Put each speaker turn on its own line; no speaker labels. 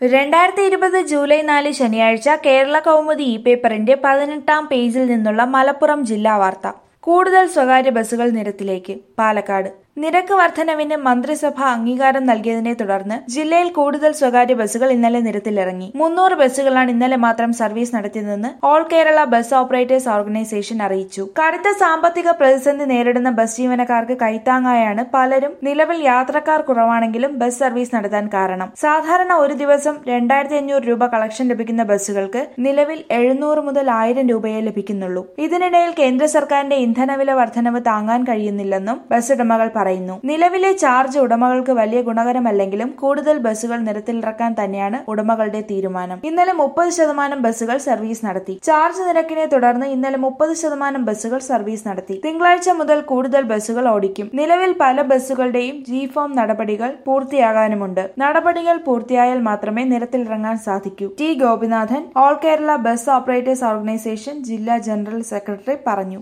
രണ്ടായിരത്തി ഇരുപത് ജൂലൈ നാല് ശനിയാഴ്ച കേരള കൗമുദി ഇ പേപ്പറിന്റെ പതിനെട്ടാം പേജിൽ നിന്നുള്ള മലപ്പുറം ജില്ലാ വാർത്ത കൂടുതൽ സ്വകാര്യ ബസ്സുകൾ നിരത്തിലേക്ക് പാലക്കാട് നിരക്ക് വർധനവിന് മന്ത്രിസഭ അംഗീകാരം നൽകിയതിനെ തുടർന്ന് ജില്ലയിൽ കൂടുതൽ സ്വകാര്യ ബസ്സുകൾ ഇന്നലെ നിരത്തിലിറങ്ങി മുന്നൂറ് ബസ്സുകളാണ് ഇന്നലെ മാത്രം സർവീസ് നടത്തിയതെന്ന് all Kerala bus operators organisation അറിയിച്ചു കടുത്ത സാമ്പത്തിക പ്രതിസന്ധി നേരിടുന്ന ബസ് ജീവനക്കാർക്ക് കൈത്താങ്ങായാണ് പലരും നിലവിൽ യാത്രക്കാർ കുറവാണെങ്കിലും ബസ് സർവീസ് നടത്താൻ കാരണം സാധാരണ ഒരു ദിവസം രണ്ടായിരത്തി അഞ്ഞൂറ് രൂപ കളക്ഷൻ ലഭിക്കുന്ന ബസ്സുകൾക്ക് നിലവിൽ എഴുന്നൂറ് മുതൽ ആയിരം രൂപയെ ലഭിക്കുന്നുള്ളൂ ഇതിനിടയിൽ കേന്ദ്ര സർക്കാരിന്റെ ഇന്ധനവില വർധനവ് താങ്ങാൻ കഴിയുന്നില്ലെന്നും ബസ് ഉടമകൾ പറയുന്നു നിലവിലെ ചാർജ് ഉടമകൾക്ക് വലിയ ഗുണകരമല്ലെങ്കിലും കൂടുതൽ ബസ്സുകൾ നിരത്തിലിറക്കാൻ തന്നെയാണ് ഉടമകളുടെ തീരുമാനം ഇന്നലെ മുപ്പത് ശതമാനം ബസ്സുകൾ സർവീസ് നടത്തി ചാർജ് നിരക്കിനെ തുടർന്ന് ഇന്നലെ മുപ്പത് ശതമാനം ബസ്സുകൾ സർവീസ് നടത്തി തിങ്കളാഴ്ച മുതൽ കൂടുതൽ ബസ്സുകൾ ഓടിക്കും നിലവിൽ പല ബസ്സുകളുടെയും ജി ഫോം നടപടികൾ പൂർത്തിയാകാനുമുണ്ട് നടപടികൾ പൂർത്തിയായാൽ മാത്രമേ നിരത്തിലിറങ്ങാൻ സാധിക്കൂ T Gopinathan all Kerala bus operators organisation ജില്ലാ ജനറൽ സെക്രട്ടറി പറഞ്ഞു